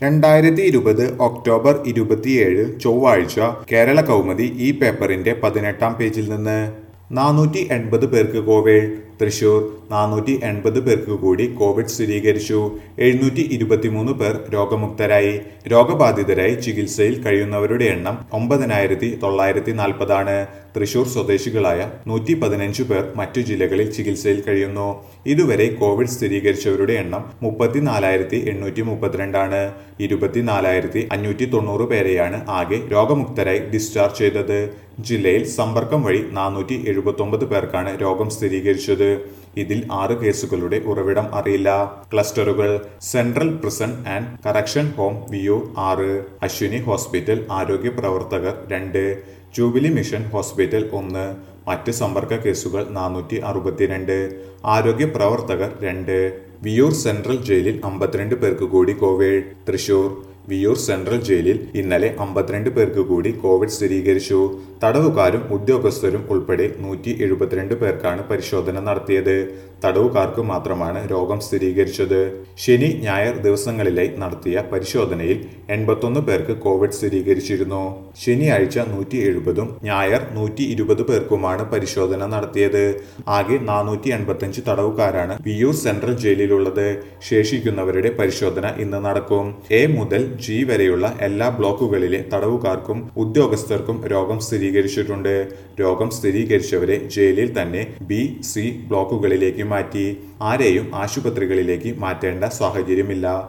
രണ്ടായിരത്തി ഇരുപത് ഒക്ടോബർ ഇരുപത്തിയേഴ് ചൊവ്വാഴ്ച കേരള കൗമുദി ഈ പേപ്പറിന്റെ പതിനെട്ടാം പേജിൽ നിന്ന് നാനൂറ്റി എൺപത് പേർക്ക് കോവിഡ് തൃശൂർ നാനൂറ്റി എൺപത് പേർക്ക് കൂടി കോവിഡ് സ്ഥിരീകരിച്ചു എഴുന്നൂറ്റി ഇരുപത്തിമൂന്ന് പേർ രോഗമുക്തരായി രോഗബാധിതരായി ചികിത്സയിൽ കഴിയുന്നവരുടെ എണ്ണം ഒമ്പതിനായിരത്തി തൊള്ളായിരത്തി നാൽപ്പതാണ് തൃശൂർ സ്വദേശികളായ നൂറ്റി പതിനഞ്ച് പേർ മറ്റു ജില്ലകളിൽ ചികിത്സയിൽ കഴിയുന്നു ഇതുവരെ കോവിഡ് സ്ഥിരീകരിച്ചവരുടെ എണ്ണം മുപ്പത്തിനാലായിരത്തി എണ്ണൂറ്റി മുപ്പത്തിരണ്ടാണ് ഇരുപത്തിനാലായിരത്തി അഞ്ഞൂറ്റി തൊണ്ണൂറ് പേരെയാണ് ആകെ രോഗമുക്തരായി ഡിസ്ചാർജ് ചെയ്തത് ജില്ലയിൽ സമ്പർക്കം വഴി നാനൂറ്റി എഴുപത്തി പേർക്കാണ് രോഗം സ്ഥിരീകരിച്ചത് ഇതിൽ ആറ് കേസുകളുടെ ഉറവിടം അറിയില്ല ക്ലസ്റ്ററുകൾ central prison and correction home Viyyur ആറ് അശ്വിനി ഹോസ്പിറ്റൽ ആരോഗ്യ പ്രവർത്തകർ രണ്ട് ജൂബിലി മിഷൻ ഹോസ്പിറ്റൽ ഒന്ന് മറ്റ് സമ്പർക്ക കേസുകൾ നാനൂറ്റി അറുപത്തിരണ്ട് ആരോഗ്യ പ്രവർത്തകർ രണ്ട് വിയൂർ സെൻട്രൽ ജയിലിൽ അമ്പത്തിരണ്ട് പേർക്ക് കൂടി കോവിഡ് തൃശൂർ വിയൂർ സെൻട്രൽ ജയിലിൽ ഇന്നലെ അമ്പത്തിരണ്ട് പേർക്ക് കൂടി കോവിഡ് സ്ഥിരീകരിച്ചു തടവുകാരും ഉദ്യോഗസ്ഥരും ഉൾപ്പെടെ നൂറ്റി എഴുപത്തിരണ്ട് പേർക്കാണ് പരിശോധന നടത്തിയത് തടവുകാർക്ക് മാത്രമാണ് രോഗം സ്ഥിരീകരിച്ചത് ശനി ഞായർ ദിവസങ്ങളിലായി നടത്തിയ പരിശോധനയിൽ എൺപത്തൊന്ന് പേർക്ക് കോവിഡ് സ്ഥിരീകരിച്ചിരുന്നു ശനിയാഴ്ച നൂറ്റി എഴുപതും ഞായർ നൂറ്റി ഇരുപത് പേർക്കുമാണ് പരിശോധന നടത്തിയത് ആകെ നാനൂറ്റി എൺപത്തിയഞ്ച് തടവുകാരാണ് വിയൂർ സെൻട്രൽ ജയിലിലുള്ളത് ശേഷിക്കുന്നവരുടെ പരിശോധന ഇന്ന് നടക്കും എ മുതൽ ജി വരെയുള്ള എല്ലാ ബ്ലോക്കുകളിലെ തടവുകാർക്കും ഉദ്യോഗസ്ഥർക്കും രോഗം സ്ഥിരീകരിച്ചിട്ടുണ്ട് രോഗം സ്ഥിരീകരിച്ചവരെ ജയിലിൽ തന്നെ ബി സി ബ്ലോക്കുകളിലേക്ക് മാറ്റി ആരെയും ആശുപത്രികളിലേക്ക് മാറ്റേണ്ട സാഹചര്യമില്ല